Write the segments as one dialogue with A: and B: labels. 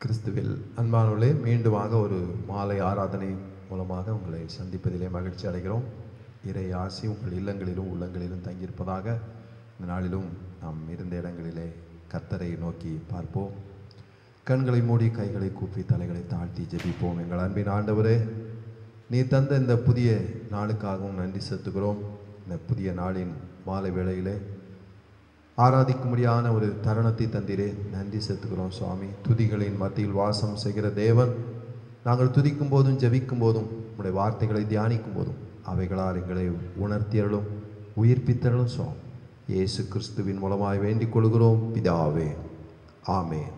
A: கிறிஸ்துவில் அன்பானவர்களே மீண்டுமாக ஒரு மாலை ஆராதனை மூலமாக உங்களை சந்திப்பதிலே மகிழ்ச்சி அடைகிறோம் இறை ஆசி உங்கள் இல்லங்களிலும் உள்ளங்களிலும் தங்கியிருப்பதாக இந்த நாளிலும் நாம் இருந்த இடங்களிலே கர்த்தரை நோக்கி பார்ப்போம் கண்களை மூடி கைகளை கூப்பி தலைகளை தாழ்த்தி ஜெபிப்போம் எங்கள் அன்பின் ஆண்டவரே நீ தந்த இந்த புதிய நாளுக்காகவும் நன்றி செலுத்துகிறோம் இந்த புதிய நாளின் மாலை வேளையிலே ஆராதிக்கும்படியான ஒரு தருணத்தை தந்தீரே நன்றி செலுத்துகிறோம் சுவாமி துதிகளின் மத்தியில் வாசம் செய்கிற தேவன் நாங்கள் துதிக்கும் போதும் ஜெபிக்கும் போதும் உடைய வார்த்தைகளை தியானிக்கும் போதும் அவைகளால் எங்களை உணர்த்தியர்களும் உயிர்ப்பித்தர்களும் சுவாமி இயேசு கிறிஸ்துவின் மூலமாய் வேண்டிக் கொள்கிறோம் பிதாவே ஆமென்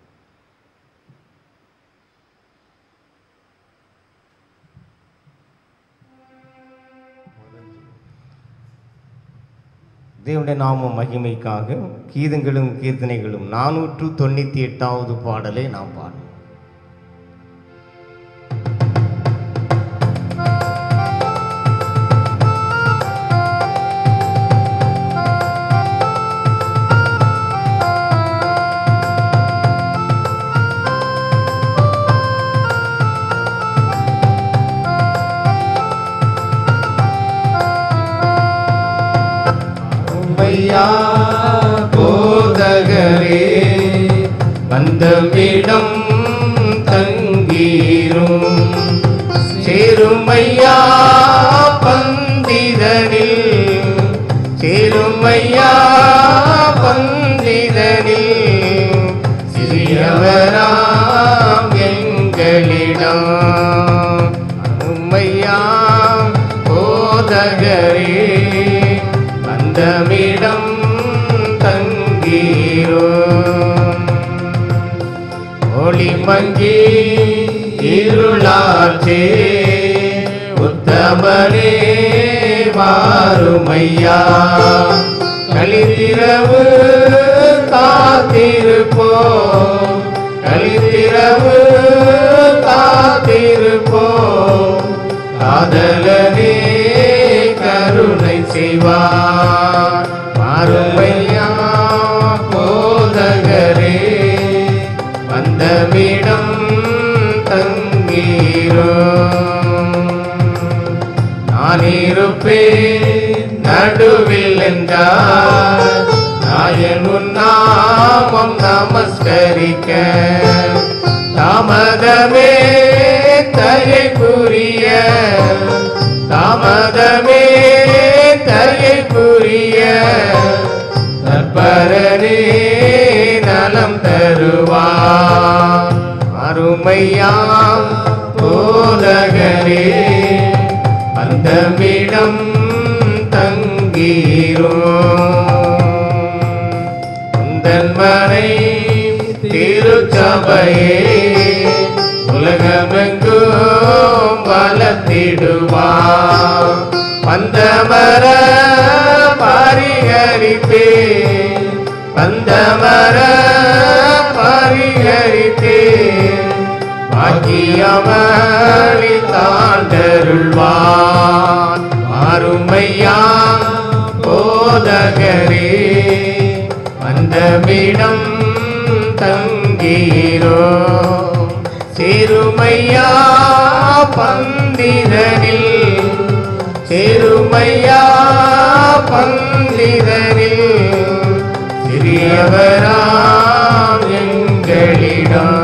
B: தேவனுடைய நாம மகிமைக்காக கீதங்களும் கீர்த்தனைகளும் நானூற்று தொண்ணூற்றி எட்டாவது பாடலை நாம் பாடுவோம் உம்மையா போதகரே வந்தமிடம் தங்கீரும் சேருமையா பந்திதனில் சேருமையா பந்திதனில் சிறியவராம் எங்களிடம் உம்மையா போதகரே வந்தமிடம் தங்கீரோ ஒளி மங்கி இருளாச்சே உத்தமனே மாறுமையா கலித்திரவு காத்திருப்போ கலித்திரவு காத்திருப்போ காதலனே கருணை செய்வார் மாறுமையா போதகரே வந்தமிடம் தங்கீரோ நான் இருப்பேன் நடுவில் என்றார் நாயன் உன் நாமம் நமஸ்கரிக்க தாமதமே தயை புரிய தாமதமே தயை புரிய தற்பரனே நலம் தருவார் அருமையாம் போதகரே அந்தமிடம் தங்கீரோ உந்தன் மனை திருச்சபையே உலகமெங்கும் வளர்த்திடுவா பந்தமர பரிகரிப்பே பந்தமர பரிகரித்தே பாக்கியமளி தாண்டருள்வான் அருமையா போதகரே வந்தமிடம் தங்கீரோ சேருமையா பந்திதனில் சேருமையா பந்திதனில் சிறியவராம் எங்களிடம்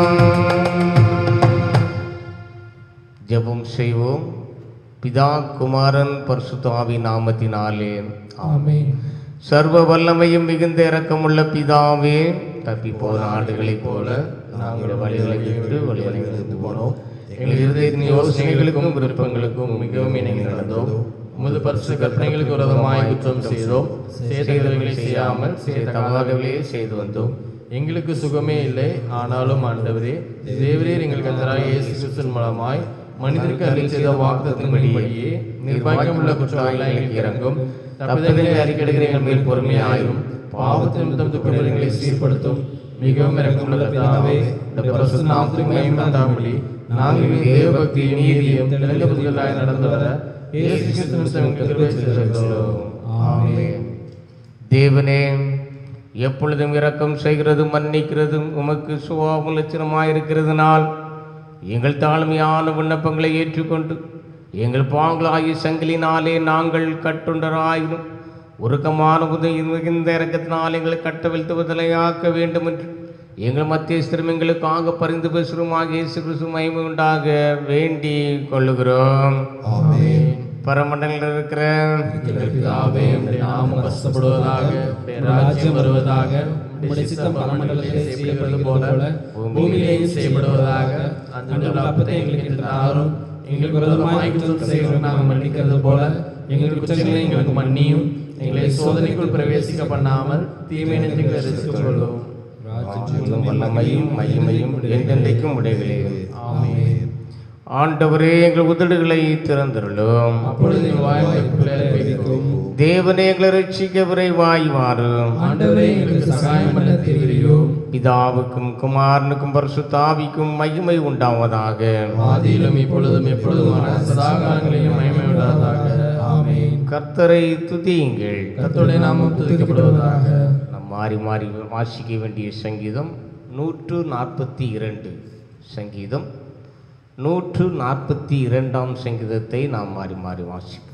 B: ஜெபம் செய்வோம் பிதா குமாரன் பரிசுத்தாவி நாமத்தினாலே
C: ஆமென்
B: சர்வ வல்லமையும் மிகுந்த இரக்கமுள்ள பிதாவே தப்பி போன ஆடுகளைப் போல நாங்கள் வழிகளை விட்டு வழிகளை இருந்து போனோம்
C: எங்கள் இருதயத்தின் யோசனைகளுக்கும் விருப்பங்களுக்கும் மிகவும் இணங்கி நடந்தோம் உமது பரிசு கற்பனைகளுக்கு விரோதமாய் குற்றம் செய்தோம் செய்தவர்களை செய்யாமல் செய்த
B: தவறுகளே செய்து வந்தோம்
C: எங்களுக்கு சுகமே இல்லை ஆனாலும் ஆண்டவரே தேவரீர் எங்கள் கத்தராக இயேசு கிறிஸ்துவின் மூலமாய் மனிதருக்கு அருள் செய்த வாக்குத்தத்தின்படியே நிர்வாகியமுள்ள குற்றவாளிகளை எங்களுக்கு இறங்கும் தப்பிதங்களை அறிக்கையிடுகிற எங்கள் மேல் பொறுமையாயும் பாவத்தின் நிமித்தம் துக்கங்களை சீர்படுத்தும் மிகவும் இறக்கமுள்ள பிதாவே இந்த பரிசு நாமத்துக்கு மகிமையுண்டாகும்படி நாங்கள் தேவ பக்தியும் நீதியும் தெளிந்த புதிகளாய் நடந்து வர இயேசு கிறிஸ்து நிமித்தம் எங்களுக்கு கிருபை செய்திருக்கிறோம். ஆமென்
B: தேவனே எப்பொழுதும் இரக்கம் செய்கிறதும் மன்னிக்கிறதும் உமக்கு சுவாபம் லட்சணமாயிருக்கிறதுனால் எங்கள் தாழ்மையான விண்ணப்பங்களை ஏற்றுக்கொண்டு எங்கள் பாங்களாகிய சங்கிலினாலே நாங்கள் கட்டுண்டராயினும் உருக்கமான உதவி மிகுந்த இறக்கத்தினால் எங்களை கட்டவிழ்த்து ஆக்க வேண்டும் என்று எங்கள் மத்தியஸ்திரம் எங்களுக்காக பரிந்து பேசுகிறோமாக இயேசு கிறிஸ்து மகிமை உண்டாக வேண்டி கொள்ளுகிறோம் பரமண்டலில் இருக்கிற
C: எங்கள் பிதாவே உம்முடைய நாமம் வசப்படுவதாக உம்முடைய ராஜ்யம் வருவதாக உம்முடைய சித்தம் பரமண்டலத்திலே செய்யப்படுவது போல பூமியிலேயும் செய்யப்படுவதாக அந்த அப்பத்தை எங்களுக்கு இன்று தாரும் எங்களுக்கு விரோதமாய் குற்றம் செய்கிறோம் நாங்கள் மன்னிக்கிறது போல எங்கள் குற்றங்களை எங்களுக்கு மன்னியும் எங்களை சோதனைக்குள் பிரவேசிக்க பண்ணாமல் தீமை நின்று ரசித்துக் கொள்ளும்
B: ராஜ்யமும் வல்லமையும் மகிமையும் என்றென்றைக்கும் உடையவில்லை
C: ஆமென்
B: ஆண்டவரே எங்கள் உதடுகளை திறந்தருளும்
C: அப்பொழுது எங்கள் வாய்மை பிள்ளைகளை வைக்கும்
B: தேவனே எங்களை ரட்சிக்க விரைவாய் வாரும்
C: ஆண்டவரே எங்களுக்கு சகாயம் பண்ண தெரியும்
B: பிதாவுக்கும் குமாரனுக்கும் பரிசுத்தாவிக்கும் மகிமை உண்டாவதாக
C: ஆதியிலும் இப்பொழுதும் எப்பொழுதுமான சதாகாலங்களிலும் மகிமை உண்டாதாக ஆமென்
B: கர்த்தரை துதியுங்கள்
C: கர்த்தருடைய நாமம் துதிக்கப்படுவதாக
B: நாம் மாறி மாறி வாசிக்க வேண்டிய சங்கீதம் நூற்று நாற்பத்தி இரண்டு சங்கீதம் நூற்று நாற்பத்தி இரண்டாம் சங்கீதத்தை நாம் மாறி மாறி வாசிப்போம்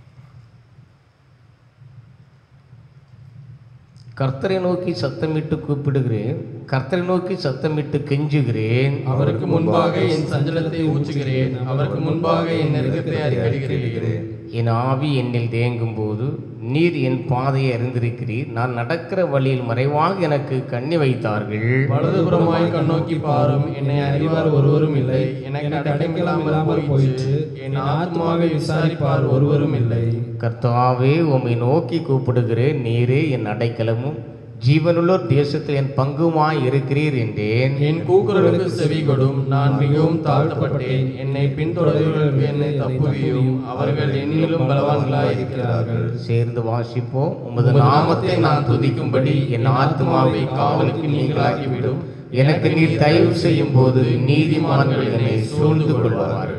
B: கர்த்தரை நோக்கி சத்தமிட்டு கூப்பிடுகிறேன் கர்த்தரை நோக்கி சத்தமிட்டு கெஞ்சுகிறேன்
C: அவருக்கு முன்பாக என் சஞ்சலத்தை ஊற்றுகிறேன் அவருக்கு முன்பாக என் நெருக்கத்தை அறிக்கடிக்கிறேன்
B: என் ஆவி என்னில் தேங்கும் போது நீர் என் பாதையை அறிந்திருக்கிறீர் நான் நடக்கிற வழியில் மறைவாக எனக்கு கண்ணி வைத்தார்கள்
C: வலதுபுறமாய் கண்ணோக்கி பாரும் என்னை அறிவார் ஒருவரும் இல்லை எனக்கு அடைக்கலாமல் போயிற்று என் ஆத்மாவை விசாரிப்பார் ஒருவரும் இல்லை
B: கர்த்தாவே உம்மை நோக்கி கூப்பிடுகிறேன் நீரே என் அடைக்கலமும் ஜீவனுள்ளோர் தேசத்தில் என் பங்குமாய் இருக்கிறீர் என்றேன்
C: என் கூக்குரலுக்கு செவி கொடும் நான் மிகவும் தாழ்த்தப்பட்டேன் என்னை பின்தொடர்பவர்களுக்கு என்னை தப்புவியும் அவர்கள் என்னிலும் பலவான்களாய் இருக்கிறார்கள்
B: சேர்ந்து வாசிப்போம் உமது நாமத்தை நான் துதிக்கும்படி என் ஆத்மாவை காவலுக்கு நீங்களாக்கிவிடும் எனக்கு நீர் தயவு செய்யும் போது நீதிமான்கள் என்னை சூழ்ந்து கொள்வார்கள்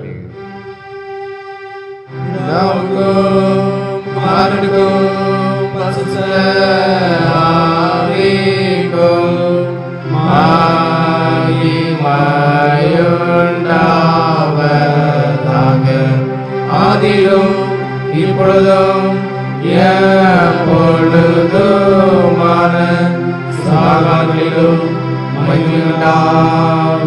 B: ஆதிலும் இப்பொழுதும் எப்பொழுதுமான சாகாரிலும் மகிழ்ந்தாவதாக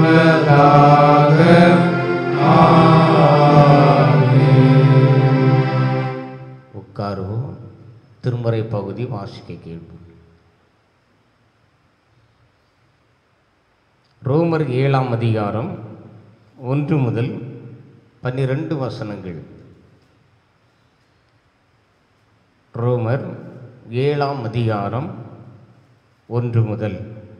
B: உட்காருவோம் திருமறை பகுதி வாசிக்க கேட்போம் ரோமர் ஏழாம் அதிகாரம் ஒன்று முதல் பன்னிரண்டு வசனங்கள் ரோமர் ஏழாம் அதிகாரம் ஒன்று முதல்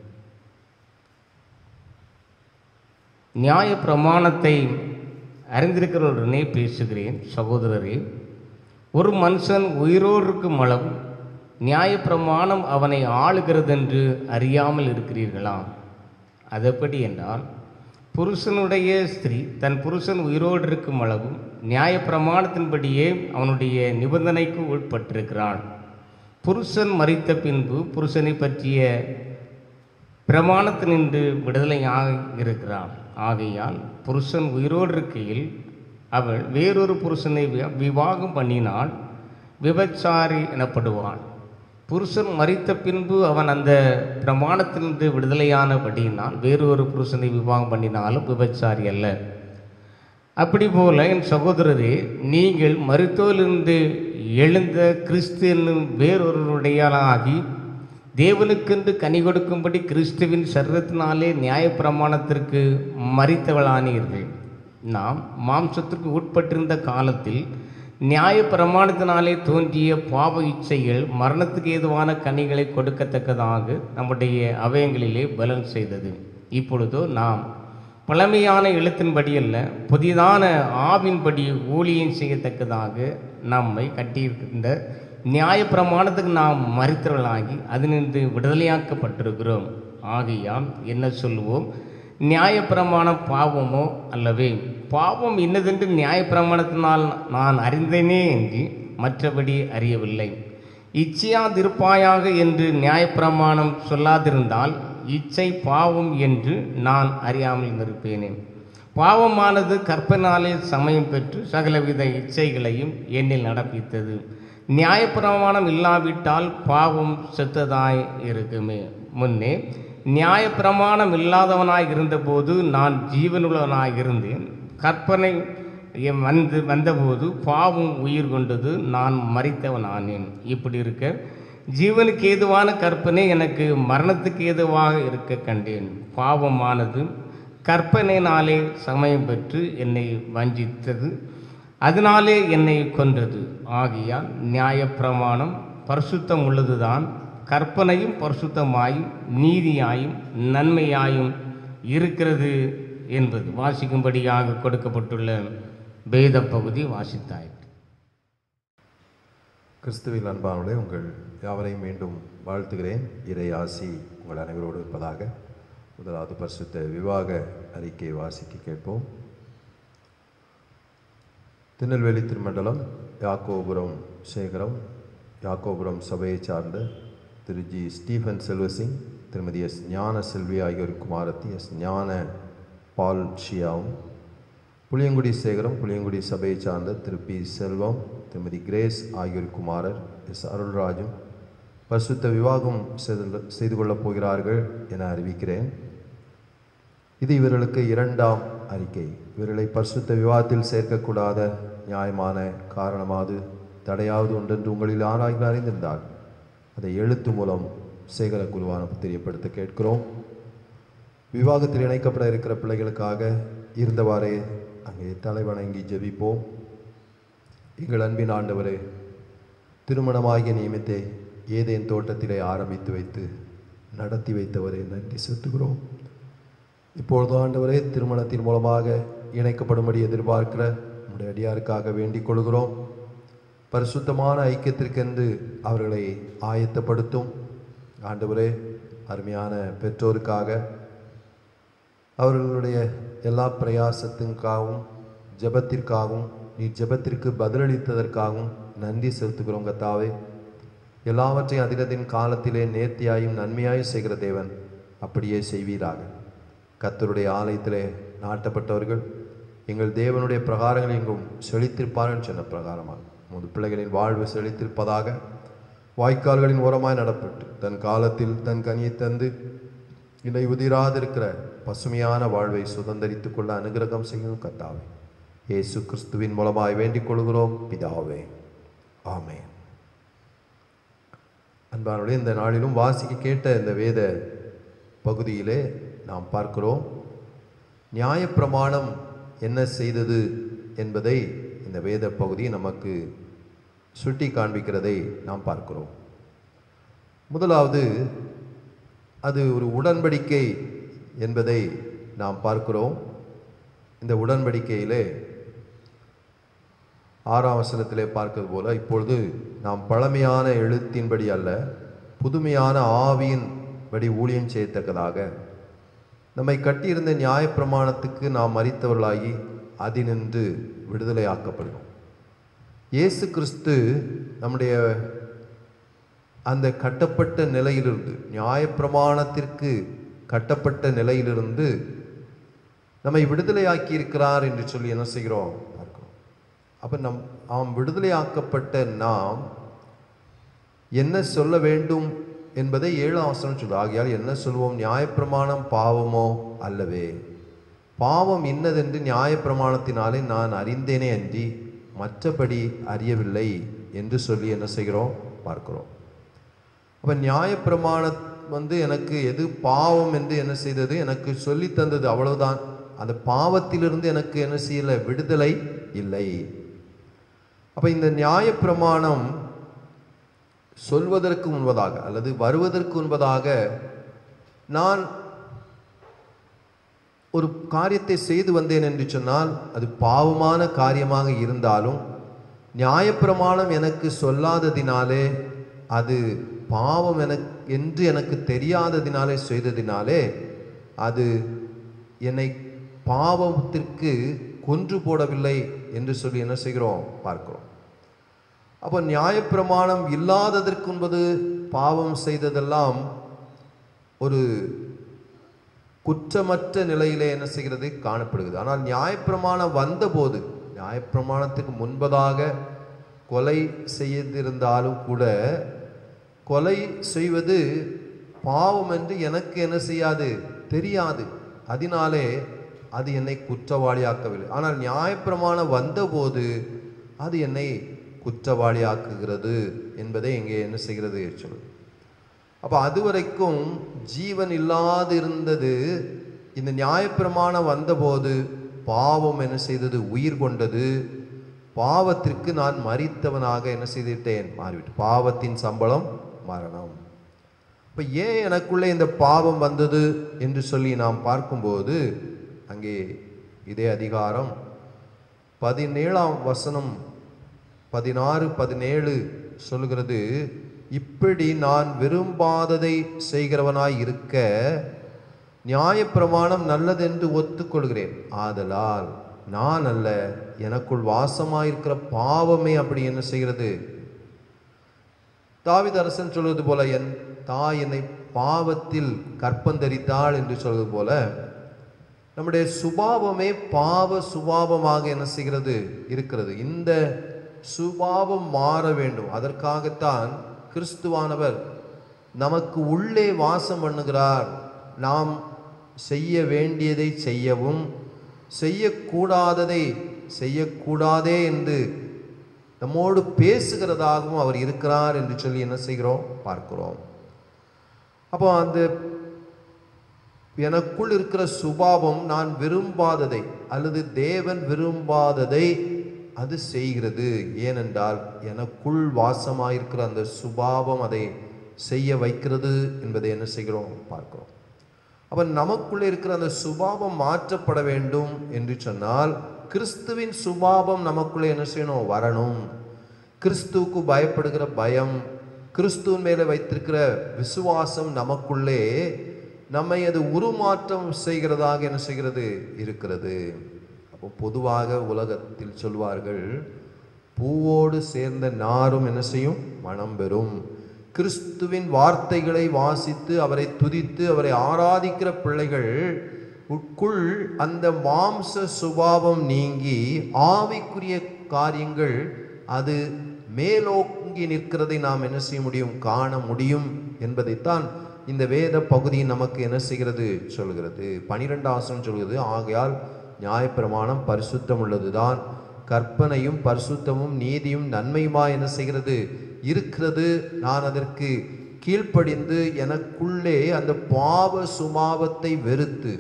B: நியாய பிரமாணத்தை அறிந்திருக்கிறவருடனே பேசுகிறேன் சகோதரரே ஒரு மனுஷன் உயிரோடு இருக்கும் அளவு நியாயப்பிரமாணம் அவனை ஆளுகிறதென்று அறியாமல் இருக்கிறீர்களா அதெப்படி என்றால் புருஷனுடைய ஸ்திரீ தன் புருஷன் உயிரோடு இருக்கும் அளவு நியாயப்பிரமாணத்தின்படியே அவனுடைய நிபந்தனைக்கு உட்பட்டிருக்கிறான் புருஷன் மறித்த பின்பு புருஷனை பற்றிய பிரமாணத்தினின்று விடுதலையாக இருக்கிறான் ஆகையால் புருஷன் உயிரோடு இருக்கையில் அவள் வேறொரு புருஷனை வி- விவாகம் பண்ணினால் விபச்சாரி எனப்படுவான் புருஷன் மறித்த பின்பு அவன் அந்த பிரமாணத்திலிருந்து விடுதலையானபடியினால் வேறொரு புருஷனை விவாகம் பண்ணினாலும் விபச்சாரி அல்ல அப்படி போல என் சகோதரரே நீங்கள் மருத்துவலிருந்து எழுந்த கிறிஸ்து என்னும் வேறொருடையாளாகி தேவனுக்கென்று கனி கொடுக்கும்படி கிறிஸ்துவின் சரீரத்தினாலே நியாயப்பிரமாணத்திற்கு மறித்தவளானீர்கள் நாம் மாம்சத்திற்கு உட்பட்டிருந்த காலத்தில் நியாயப்பிரமாணத்தினாலே தோன்றிய பாவ இச்சைகள் மரணத்துக்கு ஏதுவான கனிகளை கொடுக்கத்தக்கதாக நம்முடைய அவயங்களிலே பலன் செய்தது இப்பொழுதோ நாம் பழமையான எழுத்தின்படி அல்ல புதிதான ஆவின்படி ஊழியம் செய்யத்தக்கதாக நம்மை கட்டியிருக்கின்ற நியாயப்பிரமாணத்துக்கு நாம் மறித்தவர்களாகி அதினின்று விடுதலையாக்கப்பட்டிருக்கிறோம் ஆகையால் என்ன சொல்லுவோம் நியாயப்பிரமாணம் பாவமோ அல்லவே பாவம் இன்னதென்று நியாயப்பிரமாணத்தினால் நான் அறிந்தேனே என்று மற்றபடி அறியவில்லை இச்சையாதிருப்பாயாக என்று நியாயப்பிரமாணம் சொல்லாதிருந்தால் இச்சை பாவம் என்று நான் அறியாமல் இருப்பேனே பாவமானது கற்பனாலே சமயம் பெற்று சகலவித இச்சைகளையும் என்னில் நடப்பித்தது நியாயப்பிரமாணம் இல்லாவிட்டால் பாவம் செத்ததாய் இருக்குமே முன்னே நியாயப்பிரமாணம் இல்லாதவனாய் இருந்தபோது நான் ஜீவனுள்ளவனாய் இருந்தேன் கற்பனை என் வந்து வந்தபோது பாவம் உயிர் கொண்டது நான் மறித்தவனானேன் இப்படி இருக்க ஜீவனுக்கு ஏதுவான கற்பனை எனக்கு மரணத்துக்கு ஏதுவாக இருக்க கண்டேன் பாவமானது கற்பனையினாலே சமயம் பெற்று என்னை வஞ்சித்தது அதனாலே என்னை கொன்றது ஆகையால் நியாயப்பிரமாணம் பரிசுத்தம் உள்ளதுதான் கற்பனையும் பரிசுத்தமாயும் நீதியாயும் நன்மையாயும் இருக்கிறது என்பது வாசிக்கும்படியாக கொடுக்கப்பட்டுள்ள வேத பகுதி வாசித்தாயிற்று
A: கிறிஸ்துவில் அன்பானவர்களே உங்கள் யாவரையும் மீண்டும் வாழ்த்துகிறேன் இறை ஆசி உங்கள் அனைவரோடு இருப்பதாக முதலாவது பரிசுத்த விவாக அறிக்கை வாசிக்க கேட்போம் திருநெல்வேலி திருமண்டலம் யாக்கோபுரம் சேகரம் யாக்கோபுரம் சபையை சார்ந்த திரு ஜி ஸ்டீஃபன் செல்வசிங் திருமதி எஸ் ஞான செல்வி ஆகியோர் குமாரத்தி எஸ் ஞான பால் ஷியாவும் புளியங்குடி சேகரம் புளியங்குடி சபையை சார்ந்த திரு பி செல்வம் திருமதி கிரேஸ் ஆகியோர் குமாரர் எஸ் அருள்ராஜும் பரிசுத்த விவாகம் செய்து செய்து கொள்ளப் போகிறார்கள் என அறிவிக்கிறேன் இது இவர்களுக்கு இரண்டாம் அறிக்கை இவர்களை பரிசுத்த விவாதத்தில் சேர்க்கக்கூடாத நியாயமான காரணமாவது தடையாவது ஒன்றென்று உங்களில் ஆராய்ந்து அறிந்திருந்தால் அதை எழுத்து மூலம் சேகர குருவான தெரியப்படுத்த கேட்கிறோம் விவாகத்தில் இணைக்கப்பட இருக்கிற பிள்ளைகளுக்காக இருந்தவாறே அங்கே தலை வணங்கி ஜெபிப்போம் எங்கள் அன்பின் ஆண்டவரே திருமணமாகிய நியமித்தை ஏதேன் தோட்டத்திலே ஆரம்பித்து வைத்து நடத்தி வைத்தவரே நன்றி செலுத்துகிறோம் இப்பொழுது ஆண்டவரே திருமணத்தின் மூலமாக இணைக்கப்படும்படி எதிர்பார்க்கிற நம்முடைய அடியாருக்காக வேண்டிக் கொள்கிறோம் பரிசுத்தமான ஐக்கியத்திற்கென்று அவர்களை ஆயத்தப்படுத்தும் ஆண்டவரே அருமையான பெற்றோருக்காக அவர்களுடைய எல்லா பிரயாசத்திற்காகவும் ஜெபத்திற்காகவும் நீ ஜெபத்திற்கு பதிலளித்ததற்காகவும் நன்றி செலுத்துகிறோம் கத்தாவே எல்லாவற்றையும் அதினத்தின் காலத்திலே நேர்த்தியாயும் நன்மையாயும் செய்கிற தேவன் அப்படியே செய்வீராக கத்தருடைய ஆலயத்திலே நாட்டப்பட்டவர்கள் எங்கள் தேவனுடைய பிரகாரங்கள் எங்கும் செழித்திருப்பார்கள் சொன்ன பிரகாரமாக உமது பிள்ளைகளின் வாழ்வு செழித்திருப்பதாக வாய்க்கால்களின் ஓரமாய் நடப்பட்டு தன் காலத்தில் தன் கனியை தந்து இதை உதிராதிருக்கிற பசுமையான வாழ்வை சுதந்தரித்துக் கொள்ள அனுகிரகம் செய்யும் கத்தாவே இயேசு கிறிஸ்துவின் மூலமாய் வேண்டிக் கொள்கிறோம் பிதாவே ஆமென் அன்பானுடைய இந்த நாளிலும் வாசிக்க கேட்ட இந்த வேத பகுதியிலே நாம் பார்க்கிறோம் நியாயப்பிரமாணம் என்ன செய்தது என்பதை இந்த வேத பகுதி நமக்கு சுட்டி காண்பிக்கிறதை நாம் பார்க்கிறோம் முதலாவது அது ஒரு உடன்படிக்கை என்பதை நாம் பார்க்கிறோம் இந்த உடன்படிக்கையிலே ஆறாம் வசனத்திலே பார்க்கிறது போல இப்பொழுது நாம் பழமையான எழுத்தின்படி அல்ல புதுமையான ஆவியின் படி ஊழியம் செய்யத்தக்கதாக நம்மை கட்டியிருந்த நியாயப்பிரமாணத்துக்கு நாம் மறித்தவர்களாகி அதினின்று விடுதலையாக்கப்படுகிறோம் இயேசு கிறிஸ்து நம்முடைய அந்த கட்டப்பட்ட நிலையிலிருந்து நியாயப்பிரமாணத்திற்கு கட்டப்பட்ட நிலையிலிருந்து நம்மை விடுதலையாக்கி இருக்கிறார் என்று சொல்லி என்ன செய்கிறோம் பார்க்கிறோம் அப்ப நம் ஆம் விடுதலையாக்கப்பட்ட நாம் என்ன சொல்ல வேண்டும் என்பதை ஏழாம் வசனம் சொல்லுது ஆகையால் என்ன சொல்வோம் நியாயப்பிரமாணம் பாவமோ அல்லவே பாவம் இன்னதென்று நியாயப்பிரமாணத்தினாலே நான் அறிந்தேனே அன்றி மற்றபடி அறியவில்லை என்று சொல்லி என்ன செய்கிறோம் பார்க்கிறோம் அப்ப நியாயப்பிரமாணம் வந்து எனக்கு எது பாவம் என்று என்ன செய்தது எனக்கு சொல்லி தந்தது அவ்வளவுதான் அந்த பாவத்திலிருந்து எனக்கு என்ன செய்யல விடுதலை இல்லை அப்ப இந்த நியாயப்பிரமாணம் சொல்வதற்கு முன்பதாக அல்லது வருவதற்கு முன்பதாக நான் ஒரு காரியத்தை செய்து வந்தேன் என்று சொன்னால் அது பாவமான காரியமாக இருந்தாலும் நியாயப்பிரமாணம் எனக்கு சொல்லாததினாலே அது பாவம் எனக்கு என்று எனக்கு தெரியாததினாலே செய்ததினாலே அது என்னை பாவத்திற்கு கொன்று போடவில்லை என்று சொல்லி என்ன செய்கிறோம் பார்க்கிறோம் அப்போ நியாயப்பிரமாணம் இல்லாததற்கு என்பது பாவம் செய்ததெல்லாம் ஒரு குற்றமற்ற நிலையிலே என்ன செய்கிறது காணப்படுகிறது ஆனால் நியாயப்பிரமாணம் வந்தபோது நியாயப்பிரமாணத்துக்கு முன்பதாக கொலை செய்திருந்தாலும் கூட கொலை செய்வது பாவம் என்று எனக்கு என்ன செய்யாது தெரியாது அதனாலே அது என்னை குற்றவாளியாக்கவில்லை ஆனால் நியாயப்பிரமாணம் வந்தபோது அது என்னை குற்றவாளியாக்குகிறது என்பதை இங்கே என்ன செய்கிறது சொல்லுது அப்போ அதுவரைக்கும் ஜீவன் இல்லாது இருந்தது இந்த நியாயப்பிரமாணம் வந்தபோது பாவம் என்ன செய்தது உயிர் கொண்டது பாவத்திற்கு நான் மறித்தவனாக என்ன செய்துவிட்டேன் மாறிவிட்டு பாவத்தின் சம்பளம் மரணம் இப்போ ஏன் எனக்குள்ளே இந்த பாவம் வந்தது என்று சொல்லி நாம் பார்க்கும்போது அங்கே இதே அதிகாரம் பதினேழாம் வசனம் பதினாறு பதினேழு சொல்லுகிறது இப்படி நான் விரும்பாததை செய்கிறவனாய் இருக்க நியாயப்பிரமாணம் நல்லதென்று ஒத்துக்கொள்கிறேன் ஆதலால் நான் அல்ல எனக்குள் வாசமாயிருக்கிற பாவமே அப்படி என்ன செய்கிறது தாவித அரசன் சொல்வது போல என் தாய் என்னை பாவத்தில் கற்பந்தரித்தாள் என்று சொல்வது போல நம்முடைய சுபாவமே பாவ சுபாவமாக என்ன செய்கிறது இருக்கிறது இந்த சுபாவம் மாற வேண்டும் அதற்காகத்தான் கிறிஸ்துவானவர் நமக்கு உள்ளே வாசம் பண்ணுகிறார் நாம் செய்ய வேண்டியதை செய்யவும் செய்யக்கூடாததை செய்யக்கூடாதே என்று நம்மோடு பேசுகிறதாகவும் அவர் இருக்கிறார் என்று சொல்லி என்ன செய்கிறோம் பார்க்கிறோம் அப்போ அந்த எனக்குள் இருக்கிற சுபாவம் நான் விரும்பாததை அல்லது தேவன் விரும்பாததை அது செய்கிறது ஏனென்றால் எனக்குள் வாசமாயிருக்கிற அந்த சுபாவம் அதை செய்ய வைக்கிறது என்பதை என்ன செய்கிறோம் பார்க்கிறோம் அப்ப நமக்குள்ளே இருக்கிற அந்த சுபாவம் மாற்றப்பட வேண்டும் என்று சொன்னால் கிறிஸ்துவின் சுபாவம் நமக்குள்ளே என்ன செய்யணும் வரணும் கிறிஸ்துவுக்கு பயப்படுகிற பயம் கிறிஸ்துவின் மேலே வைத்திருக்கிற விசுவாசம் நமக்குள்ளே நம்மை அது உருமாற்றம் செய்கிறதாக என்ன செய்கிறது இருக்கிறது அப்போ பொதுவாக உலகத்தில் சொல்வார்கள் பூவோடு சேர்ந்த நாரும் என்ன செய்யும் மனம் பெறும் கிறிஸ்துவின் வார்த்தைகளை வாசித்து அவரை துதித்து அவரை ஆராதிக்கிற பிள்ளைகள் உட்குள் அந்த மாம்ச சுபாவம் நீங்கி ஆவிக்குரிய காரியங்கள் அது மேலோங்கி நிற்கிறதை நாம் என்ன செய்ய முடியும் காண முடியும் என்பதைத்தான் இந்த வேத பகுதி நமக்கு என்ன செய்கிறது சொல்கிறது பனிரெண்டாசனம் சொல்கிறது ஆகையால் நியாயப்பிரமாணம் பரிசுத்தம் உள்ளதுதான் கற்பனையும் பரிசுத்தமும் நீதியும் நன்மையுமா என்ன செய்கிறது இருக்கிறது நான் அதற்கு கீழ்ப்படிந்து எனக்குள்ளே அந்த பாவ சுபாவத்தை வெறுத்து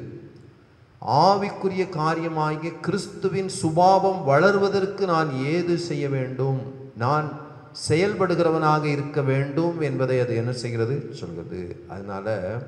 A: ஆவிக்குரிய காரியமாகிய கிறிஸ்துவின் சுபாவம் வளர்வதற்கு நான் ஏது செய்ய வேண்டும் நான் செயல்படுகிறவனாக இருக்க வேண்டும் என்பதை அது என்ன செய்கிறது சொல்கிறது அதனால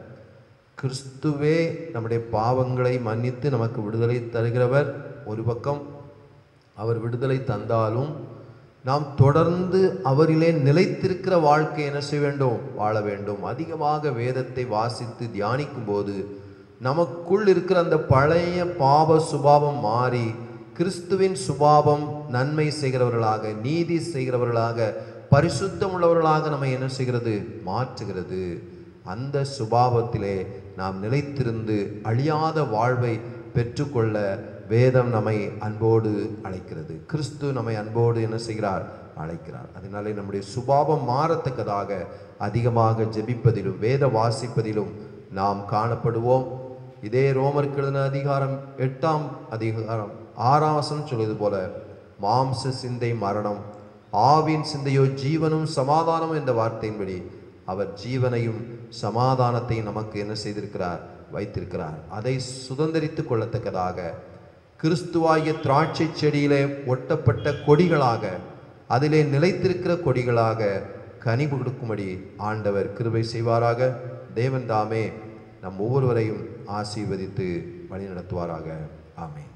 A: கிறிஸ்துவே நம்முடைய பாவங்களை மன்னித்து நமக்கு விடுதலை தருகிறவர் ஒரு பக்கம் அவர் விடுதலை தந்தாலும் நாம் தொடர்ந்து அவரிலே நிலைத்திருக்கிற வாழ்க்கை என்ன செய்ய வேண்டும் வாழ வேண்டும் அதிகமாக வேதத்தை வாசித்து தியானிக்கும் போது நமக்குள் இருக்கிற அந்த பழைய பாவ சுபாவம் மாறி கிறிஸ்துவின் சுபாவம் நன்மை செய்கிறவர்களாக நீதி செய்கிறவர்களாக பரிசுத்தம் உள்ளவர்களாக நம்மை என்ன செய்கிறது மாற்றுகிறது அந்த சுபாவத்திலே நாம் நிலைத்திருந்து அழியாத வாழ்வை பெற்றுக்கொள்ள வேதம் நம்மை அன்போடு அழைக்கிறது கிறிஸ்து நம்மை அன்போடு என்ன செய்கிறார் அழைக்கிறார் அதனாலே நம்முடைய சுபாவம் மாறத்தக்கதாக அதிகமாக ஜெபிப்பதிலும் வேத வாசிப்பதிலும் நாம் காணப்படுவோம் இதே ரோமருக்கு எழுதின அதிகாரம் எட்டாம் அதிகாரம் ஆறாம் வசனம் சொல்வது போல மாம்ச சிந்தை மரணம் ஆவின் சிந்தையோ ஜீவனும் சமாதானம் என்ற வார்த்தையின்படி அவர் ஜீவனையும் சமாதானத்தையும் நமக்கு என்ன செய்திருக்கிறார் வைத்திருக்கிறார் அதை சுதந்திரித்துக் கொள்ளத்தக்கதாக கிறிஸ்துவாகிய திராட்சை செடியிலே ஒட்டப்பட்ட கொடிகளாக அதிலே நிலைத்திருக்கிற கொடிகளாக கனி கொடுக்கும்படி ஆண்டவர் கிருபை செய்வாராக தேவன் தாமே நம் ஒவ்வொருவரையும் ஆசீர்வதித்து வழிநடத்துவாராக ஆமென்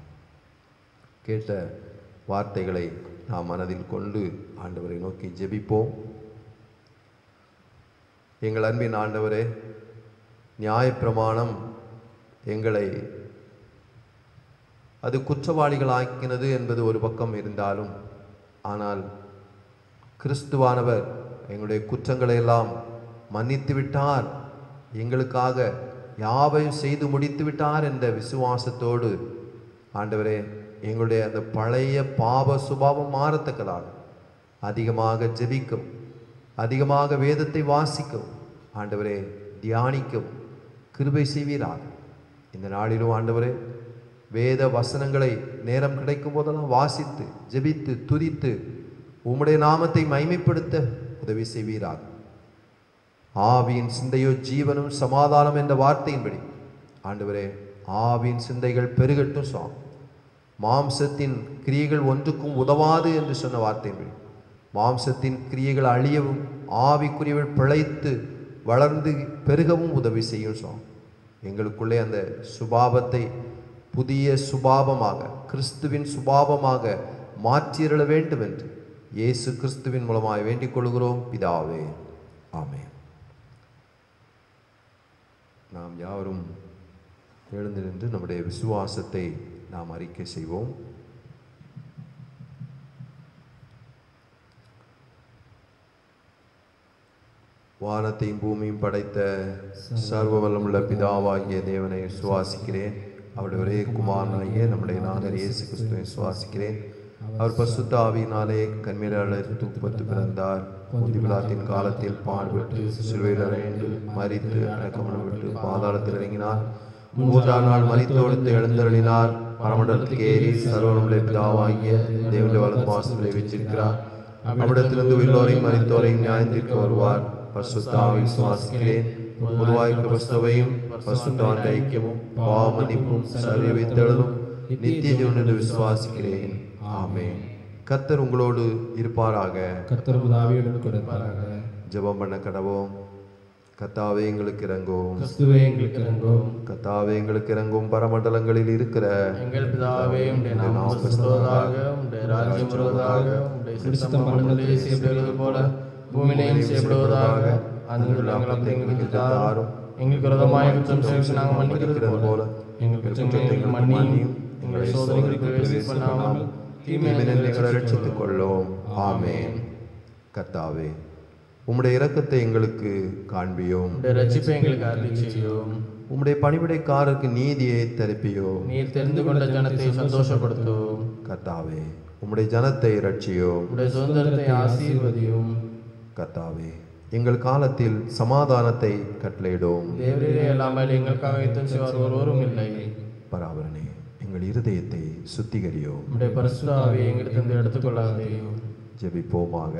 A: கேட்ட வார்த்தைகளை நாம் மனதில் கொண்டு ஆண்டவரை நோக்கி ஜெபிப்போம் எங்கள் அன்பின் ஆண்டவரே நியாயப்பிரமாணம் எங்களை அது குற்றவாளிகளாக்கினது என்பது ஒரு பக்கம் இருந்தாலும் ஆனால் கிறிஸ்துவானவர் எங்களுடைய குற்றங்களை எல்லாம் மன்னித்து விட்டார் எங்களுக்காக யாவையும் செய்து முடித்து விட்டார் என்ற விசுவாசத்தோடு ஆண்டவரே எங்களுடைய அந்த பழைய பாவ சுபாவம் மாறத்தக்கதாக அதிகமாக ஜெபிக்கவும் அதிகமாக வேதத்தை வாசிக்கவும் ஆண்டவரே தியானிக்கவும் கிருபை செய்வீராக இந்த நாளிலும் ஆண்டவரே வேத வசனங்களை நேரம் கிடைக்கும் போதெல்லாம் வாசித்து ஜெபித்து துதித்து உம்முடைய நாமத்தை மைமைப்படுத்த உதவி செய்வீராக ஆவியின் சிந்தையோ ஜீவனும் சமாதானம் என்ற வார்த்தையின்படி ஆண்டவரே ஆவியின் சிந்தைகள் பெருகட்டும் சுவாமி மாம்சத்தின் கிரியைகள் ஒன்றுக்கும் உதவாது என்று சொன்ன வார்த்தையின்படி மாம்சத்தின் கிரியைகள் அழியவும் ஆவிக்குரியவள் பிழைத்து வளர்ந்து பெருகவும் உதவி செய்யும் சுவாமி எங்களுக்குள்ளே அந்த சுபாவத்தை புதிய சுபாவமாக கிறிஸ்துவின் சுபாவமாக மாற்றியருள வேண்டும் என்று இயேசு கிறிஸ்துவின் மூலமாய் வேண்டிக் கொள்கிறோம் பிதாவே ஆமென் நாம் யாவரும் எழுந்து நின்று நம்முடைய விசுவாசத்தை நாம் அறிக்கை செய்வோம் வானத்தையும் பூமியும் படைத்த சர்வ வல்லமுள்ள பிதாவாகிய தேவனை விசுவாசிக்கிறேன் அவருடைய ஒரே குமாரனாகிய நம்முடைய நாதர் இயேசு கிறிஸ்துவை விசுவாசிக்கிறேன் அவர் பசுத்த ஆவியினாலே கண்மீரர் தூப்பத்து பிறந்தார் முதிபிலாத்தின் காலத்தில் பாடுபட்டு சிலுவையில் அறைந்து மறித்து அடக்கமனம் விட்டு பாதாளத்தில் இறங்கினார் மூன்றாம் நாள் மறித்தோடுத்து எழுந்தருளினார் பரமண்டலத்துக்கு ஏறி சர்வனுடைய பிதாவாகிய தேவனுடைய வலது மாசத்திலே வச்சிருக்கிறார் அவ்விடத்திலிருந்து உள்ளோரையும் மறித்தோரையும் நியாயத்திற்கு வருவார் பசுத்தாவை விசுவாசிக்கிறேன் பொதுவாய் கிறிஸ்தவையும் பசுத்தாண்ட ஐக்கியமும் பாவமன்னிப்பும் சரிய வைத்தெழுதும் நித்திய ஜீவன் என்று விசுவாசிக்கிறேன் ஆமென் கர்த்தர் உங்களோடு இருப்பாராக
D: கர்த்தர் உதாவியுடன் கொடுப்பாராக
A: ஜெபம் பண்ண கடவோம் கத்தாவே எங்களுக்கு இறங்கும்
C: கிறிஸ்துவே எங்களுக்கு இறங்கும்
A: கத்தாவே எங்களுக்கு இறங்கும் பரமண்டலங்களில் இருக்கிற
C: எங்கள் பிதாவே உடைய நாமம் பரிசுத்தமாவதாக உடைய ராஜ்யம் வருவதாக உடைய சித்தம் மண்டலத்திலே செய்யப்படுவது போல பூமியிலையும் செய்யப்படுவதாக அங்குள்ள அப்பத்தை எங்களுக்கு தாரும் எங்களுக்கு விரோதமாய் குற்றம் செய்து நாங்கள் மன்னிக்கிறது போல எங்கள் குற்றங்களை எங்களுக்கு மன்னியும் எங்களை சோதனைகளுக்கு பிரவேசிப்பண்ணாமல்
A: தீமையிலிருந்து எங்களை ரட்சித்துக் கொள்ளும் ஆமென் கத்தாவே உம்முடைய இரக்கத்தை எங்களுக்கு காண்பியும்
C: உடைய ரட்சிப்பை எங்களுக்கு அருளி செய்யும்
A: உம்முடைய பணிவிடைக்காரருக்கு நீதியை தரிப்பியும்
C: நீர் தெரிந்து கொண்ட ஜனத்தை சந்தோஷப்படுத்தும்
A: கத்தாவே உம்முடைய ஜனத்தை ரட்சியும்
C: உடைய சுதந்திரத்தை ஆசீர்வதியும்
A: கத்தாவே எங்கள் காலத்தில் சமாதானத்தை கட்டளையிடும்
C: தேவரீரே அல்லாமல் எங்களுக்காக யுத்தம் செய்வார் ஒருவரும் இல்லை
A: பராபரனே எங்கள் இருதயத்தை சுத்திகரியும்
C: உடைய பரிசுத்த ஆவியை எங்களிடத்திலிருந்து எடுத்துக்கொள்ளாதையும்
A: ஜெபிப்போமாக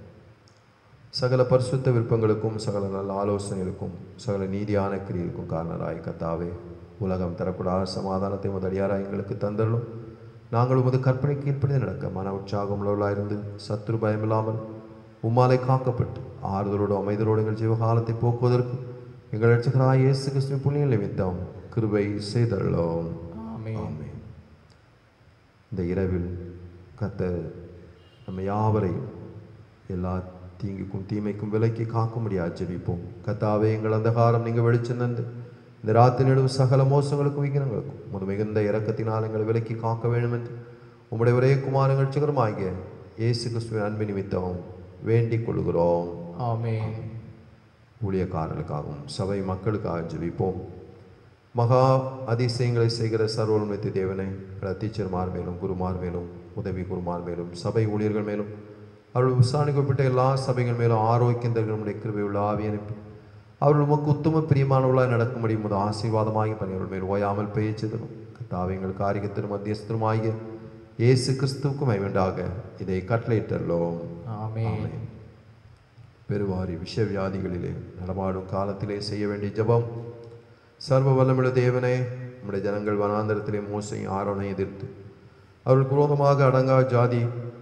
A: சகல பரிசுத்த விருப்பங்களுக்கும் சகல நல்ல ஆலோசனைகளுக்கும் சகல நீதியான கிரிகளுக்கும் காரணராய் கத்தாவே உலகம் தரக்கூடாத சமாதானத்தை முதலியாராய் எங்களுக்கு தந்தரலும் நாங்கள் உமது கற்பனை கீழ்ப்படி நடக்க மன உற்சாகம் உள்ளவர்களாயிருந்து சத்ரு பயமில்லாமல் உம்மாலை காக்கப்பட்டு ஆறுதலோடு அமைதலோடு எங்கள் ஜீவகாலத்தை போக்குவதற்கு எங்கள் ரட்சகராய் இயேசு கிறிஸ்துவின் புண்ணிய நிமித்தம் கிருபை செய்தருளோம் ஆமென் இந்த இரவில் கர்த்தர் நம்ம யாவரையும் எல்லா தீங்குக்கும் தீமைக்கும் விலக்கி காக்க முடியாது ஜெபிப்போம் கத்தாவே எங்கள் அந்தகாரம் நீங்கள் வெளிச்சம் தந்து இந்த ராத்திரி நடுவு சகல மோசங்களுக்கும் விக்கினங்களுக்கும் உமது மிகுந்த இரக்கத்தினால் எங்களை விலக்கி காக்க வேண்டும் என்று உம்முடைய ஒரே குமாரங்கள் சிகரமாகிய இயேசு கிறிஸ்துவின் அன்பு நிமித்தம் வேண்டிக் கொள்கிறோம்
C: ஆமென்
A: ஊழியக்காரர்களுக்காகவும் சபை மக்களுக்காக ஜெபிப்போம் மகா அதிசயங்களை செய்கிற சர்வல்மித்து தேவனை டீச்சர்மார் மேலும் குருமார் மேலும் உதவி குருமார் மேலும் சபை ஊழியர்கள் மேலும் அவர்கள் விசாரணைக்கப்பட்ட எல்லா சபைகள் மேலும் ஆரோக்கியம் தருகிற நம்முடைய கிருபையுள்ள ஆவி அனுப்பி அவர்கள் உமக்கு உத்தம பிரியமானவர்களாக நடக்கும்படி முத ஆசீர்வாதமாகி பணியவர்கள் மேல் ஓயாமல் பெய்ச்சதனும் கத்தாவை எங்கள் காரியத்திலும் மத்தியஸ்தருமாகிய இயேசு கிறிஸ்துவுக்கும் மைவேண்டாக இதை கட்டளையிட்டல்லோம்
C: ஆமென்
A: பெருவாரி விஷவியாதிகளிலே நடமாடும் காலத்திலே செய்ய வேண்டிய ஜெபம் சர்வ வல்லமுள்ள தேவனே நம்முடைய ஜனங்கள் வனாந்தரத்திலே மோசையும் ஆரோனை எதிர்த்து அவர்கள் குரோதமாக அடங்கா ஜாதி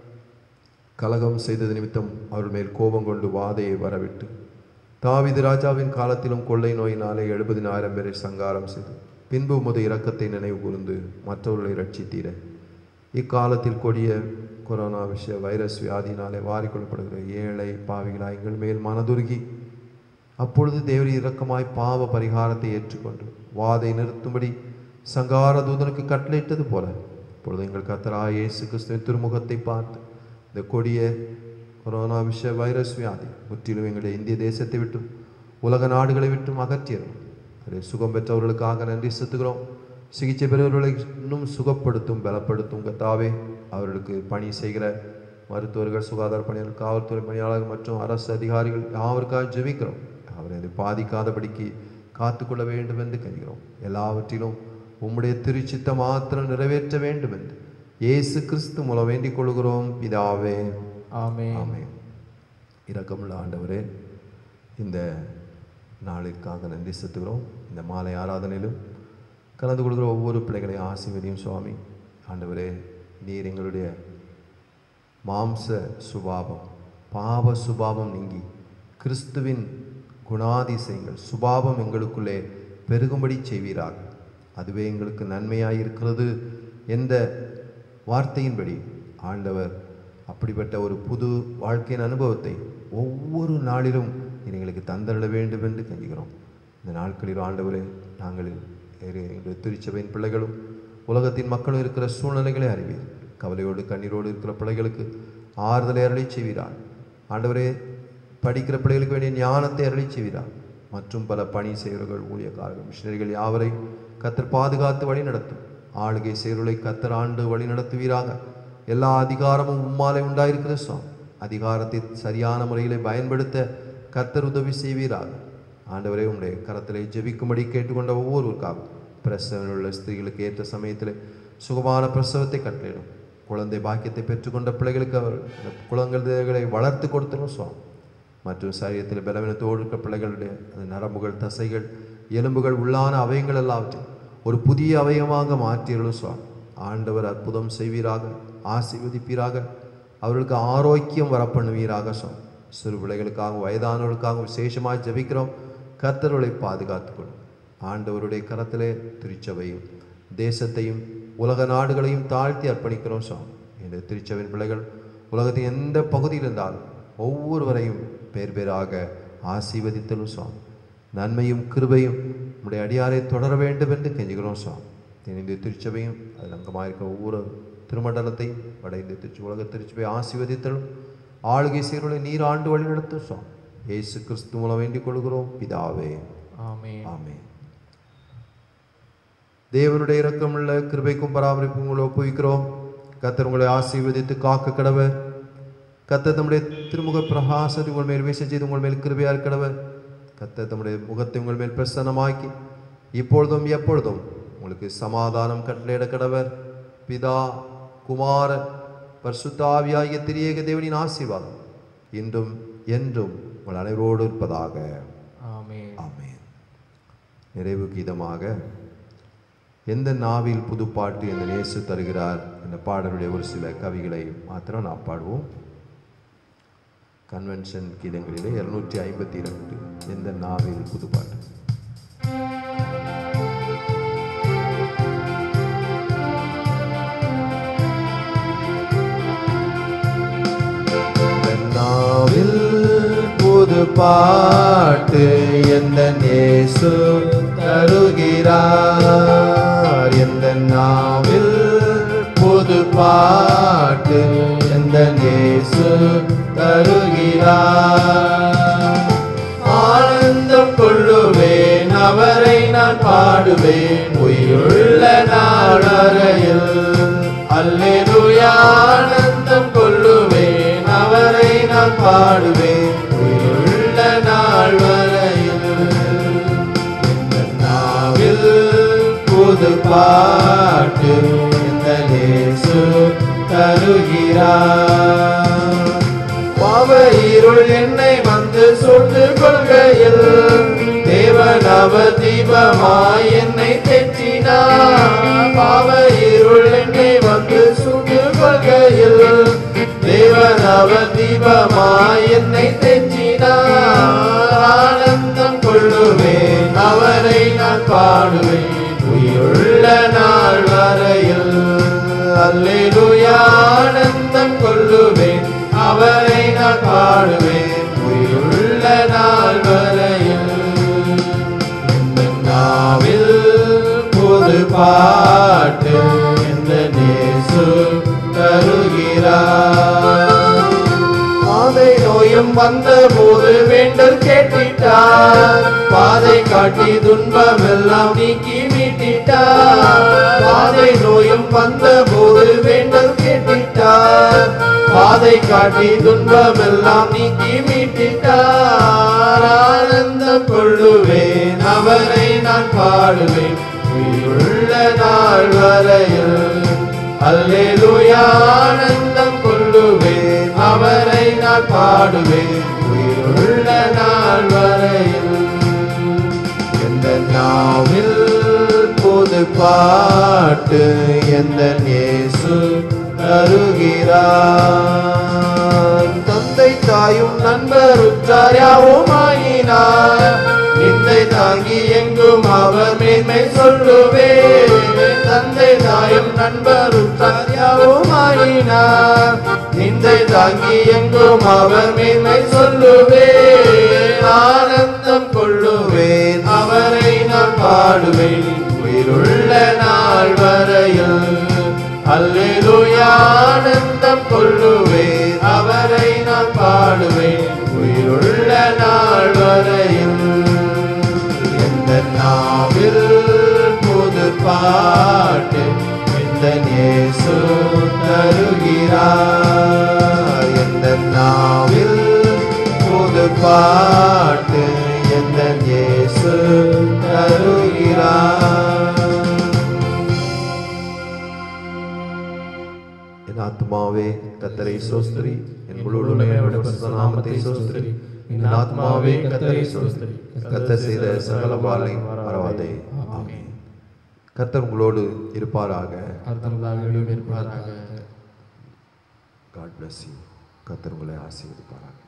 A: கலகம் செய்தது நிமித்தம் அவர்கள் மேல் கோபம் கொண்டு வாதையை வரவிட்டு தாவீது ராஜாவின் காலத்திலும் கொள்ளை நோயினாலே எழுபதினாயிரம் பேரை சங்காரம் செய்து பின்பு உமது இரக்கத்தை நினைவு கூர்ந்து மற்றவர்களை ரட்சித்தீர இக்காலத்தில் கொடிய கொரோனா விஷய வைரஸ் வியாதியினாலே வாரிக்கொள்ளப்படுகிற ஏழை பாவிகளாய் எங்கள் மேல் மனதுருகி அப்பொழுது தேவரி இரக்கமாய் பாவ பரிகாரத்தை ஏற்றுக்கொண்டு வாதை நிறுத்தும்படி சங்கார தூதனுக்கு கட்டளையிட்டது போல இப்பொழுது எங்கள் கத்தராய் இயேசு கிறிஸ்துவின் திருமுகத்தை பார்த்து இந்த கொடிய கொரோனா விஷ வைரஸ் வியாதி முற்றிலும் எங்களுடைய இந்திய தேசத்தை விட்டும் உலக நாடுகளை விட்டும் அகற்றியரும் அதை சுகம் பெற்றவர்களுக்காக நன்றி செலுத்துகிறோம் சிகிச்சை பெறுவர்களை இன்னும் சுகப்படுத்தும் பலப்படுத்தும் கத்தாவே அவர்களுக்கு பணி செய்கிற மருத்துவர்கள் சுகாதார பணியாளர் காவல்துறை பணியாளர்கள் மற்றும் அரசு அதிகாரிகள் யாவருக்காக ஜெபிக்கிறோம் அவரை அதை பாதிக்காதபடிக்கு காத்துக்கொள்ள வேண்டும் என்று கருகிறோம் எல்லாவற்றிலும் உம்முடைய திருச்சித்த மாத்திரம் நிறைவேற்ற வேண்டும் என்று இயேசு கிறிஸ்து மூலம் வேண்டிக் கொள்கிறோம் பிதாவே
C: ஆமென்
A: ஆமென் இரக்கமுள்ள ஆண்டவரே இந்த நாளிற்காக நன்றி செலுத்துகிறோம் இந்த மாலை ஆராதனையிலும் கலந்து கொள்கிற ஒவ்வொரு பிள்ளைகளையும் ஆசீர்வதியும் சுவாமி ஆண்டவரே நீர் எங்களுடைய மாம்ச சுபாவம் பாவ சுபாவம் நீங்கி கிறிஸ்துவின் குணாதிசயங்கள் சுபாவம் எங்களுக்குள்ளே பெருகும்படி செய்வீராக அதுவே எங்களுக்கு நன்மையாயிருக்கிறது என்ற வார்த்தையின்படி ஆண்டவர் அப்படிப்பட்ட ஒரு புது வாழ்க்கையின் அனுபவத்தை ஒவ்வொரு நாளிலும் நீர் எங்களுக்கு தந்தருள வேண்டும் என்று கஞ்சுகிறோம் இந்த நாட்களில் ஆண்டவரே நாங்கள் எரு- எங்களுடைய திருச்சபையின் பிள்ளைகளும் உலகத்தின் மக்களும் இருக்கிற சூழ்நிலைகளை அறிவீர் கவலையோடு கண்ணீரோடு இருக்கிற பிள்ளைகளுக்கு ஆறுதலை அருளி செய்வீரார் ஆண்டவரே படிக்கிற பிள்ளைகளுக்கு வேண்டிய ஞானத்தை அருளி செய்வீரார் மற்றும் பல பணி செய்கிறவர்கள் ஊழியக்காரர்கள் மிஷினரிகள் யாவரை கத்தர் பாதுகாத்து வழி நடத்தும் ஆளுகை செயல்களை கத்தர் ஆண்டு வழி நடத்துவீராக எல்லா அதிகாரமும் உம்மாலே உண்டாயிருக்கிற சுவாமி அதிகாரத்தை சரியான முறையிலே பயன்படுத்த கத்தர் உதவி செய்வீராக ஆண்டவரே உம்முடைய கரத்திலே ஜெபிக்கும்படி கேட்டுக்கொண்ட ஒவ்வொருவருக்காகவும் பிரசவனில் உள்ள ஸ்திரீகளுக்கு ஏற்ற சமயத்தில் சுகமான பிரசவத்தை கட்டளையிடும் குழந்தை பாக்கியத்தை பெற்றுக்கொண்ட பிள்ளைகளுக்கு அவர் இந்த குழந்தைகளை வளர்த்து கொடுத்தனும் சுவாமி மற்றும் சரீரத்தில் பலவீனத்தோடு இருக்கிற பிள்ளைகளுடைய அந்த நரம்புகள் தசைகள் எலும்புகள் உள்ளான அவயங்கள் எல்லாவற்றையும் ஒரு புதிய அவயமாக மாற்றியர்களும் சுவாமி ஆண்டவர் அற்புதம் செய்வீராக ஆசீர்வதிப்பீராக அவர்களுக்கு ஆரோக்கியம் வரப்பண்ணுவீராக சுவாமி சிறு பிள்ளைகளுக்காகவும் வயதானவர்களுக்காகவும் விசேஷமாக ஜெபிக்கிறோம் கர்த்தர்களை பாதுகாத்துக்கொள்ளும் ஆண்டவருடைய கரத்திலே திருச்சபையும் தேசத்தையும் உலக நாடுகளையும் தாழ்த்தி அர்ப்பணிக்கிறோம் சுவாமி இந்த திருச்சபையின் பிள்ளைகள் உலகத்தின் எந்த பகுதியில் இருந்தாலும் ஒவ்வொருவரையும் பேர் பேராக ஆசீர்வதித்தலும் சுவாமி நன்மையும் கிருபையும் உடைய அடியாரை தொடர வேண்டும் என்று கெஞ்சுகிறோம் சுவாமி இந்த திருச்சபையும் அதில் அங்கமாக இருக்கிற ஒவ்வொரு திருமண்டலத்தையும் வட இந்திய திருச்சி உலக திருச்சபை ஆசீர்வதித்தலும் ஆளுகை சீர்களை நீர் ஆண்டு வழி நடத்தும் சுவாமி இயேசு கிறிஸ்து மூலம் வேண்டிக் கொள்கிறோம் பிதாவே
C: ஆமென்
A: ஆமென் தேவனுடைய இரக்கமுள்ள கிருபைக்கும் பராமரிப்பும் உங்களை ஒப்புவிக்கிறோம் கத்தர் உங்களை ஆசீர்வதித்து காக்க கடவர் கத்தர் தம்முடைய திருமுக பிரகாசத்தை உங்கள் மேல் வீச செய்து உங்கள் மேல் கிருபையா கடவர் கத்தர் தம்முடைய முகத்தை உங்கள் மேல் பிரசன்னமாக்கி இப்பொழுதும் எப்பொழுதும் உங்களுக்கு சமாதானம் கட்டளையிட கடவர் பிதா குமாரன் பரிசுத்தாவியாகிய திரியேக தேவனின் ஆசீர்வாதம் இன்றும் என்றும் உங்கள் அனைவரோடு இருப்பதாக
C: ஆமென்
A: ஆமென் நிறைவு கீதமாக எந்த நாவில் புதுப்பாட்டு எந்த நேசு தருகிறார் என்ற பாடலுடைய ஒரு சில கவிகளை மாத்திரம் நாம் பாடுவோம் கன்வென்ஷன் கீதங்களிலே இருநூற்றி ஐம்பத்தி இரண்டு எந்த நாவில் புதுப்பாட்டு நாவில் புது பாட்டு எந்த நேசு தருகிறார் எந்த நாவில் புது பாட்டு எந்த நேசு தருகிறார் ஆனந்தம் கொள்ளுவேன் அவரை நான் பாடுவேன் உயிருள்ள நாள் வரையில் அல்லேலூயா ஆனந்தம் கொள்ளுவேன் அவரை நான் பாடுவேன் உயிருள்ள நாள் வரையில் இந்த நாவில் புது பாட்டு இந்த நேசு தருகிறார் பாவ இருள் என்னை வந்து சுட்டு கொள்கையில் தேவன் அவர் தீபமாய் என்னை தெற்றினார் பாவ இருள் என்னை வந்து சுட்டு கொள்கையில் தேவன் அவர் தீபமாய் என்னை தெற்றினார் ஆனந்தம் கொள்ளுவேன் அவரை நான் பாடுவேன் உயிருள்ள நாள் வரையில் அல்லேலூயா ஆனந்தம் கொள்ளுவேன் அவரை நான் பாடுவேன் உயிருள்ள நாள் வரையில் இந்த நாவில் புது பாட்டு இந்த நேசு தருகிறார் ஆத
C: நோயும் வந்தபோது வேண்டல் கேட்டிட்டார் பாதை காட்டி துன்பம் எல்லாம் நீக்கி மீட்டிட்டார் பாதை நோயும் வந்தபோது வேண்டல் கேட்டிட்டார் பாதை காட்டி துன்பம் எல்லாம் நீக்கி மீட்டிட்டார் ஆனந்தம் கொள்ளுவேன் அவரை நான் பாடுவேன் உயிருள்ள நாள் வரையில் அல்லேலூயா ஆனந்தம் கொள்ளுவேன் அவரை நான் பாடுவேன் உயிருள்ள நாள் வரையில் எந்த நாவில் புது பாட்டு எந்த இயேசு தருகிறார் தந்தை தாயும் நண்பர் உற்றார் யாவும் ஆகினார் நிந்தை தாங்கி எங்கும் அவர் மேன்மை சொல்லுவே தந்தை தாயும் நண்பர் உற்றார் யாவும் ஆகினார் நிந்தை தாங்கி எங்கும் அவர் மேன்மை சொல்லுவே ஆனந்தம் கொள்ளுவேன் அவரை நான் பாடுவேன் உயிருள்ள நாள் வரையில் அல்லேலூயா ஆனந்தம் கொள்ளுவேன் அவரை நான் பாடுவேன் உயிருள்ள நாள் வரையில் எந்த நாவில் புது பாட்டு இந்த இயேசு தருகிறார் எந்த நாவில் புது பாட்டு எந்த இயேசு தருகிறார்
A: என் ஆத்மாவே கத்தரை சோஸ்திரி என் முழு உலகையோட நாமத்தை சோஸ்திரி என் ஆத்மாவே கத்தரை சோஸ்திரி கத்தர் செய்த சகல பாலை மறவாதே ஆமென் கர்த்தர் உங்களோடு இருப்பாராக
C: கர்த்தர் இருப்பாராக
A: காட் bless you கர்த்தர் உங்களை ஆசீர்வதிப்பாராக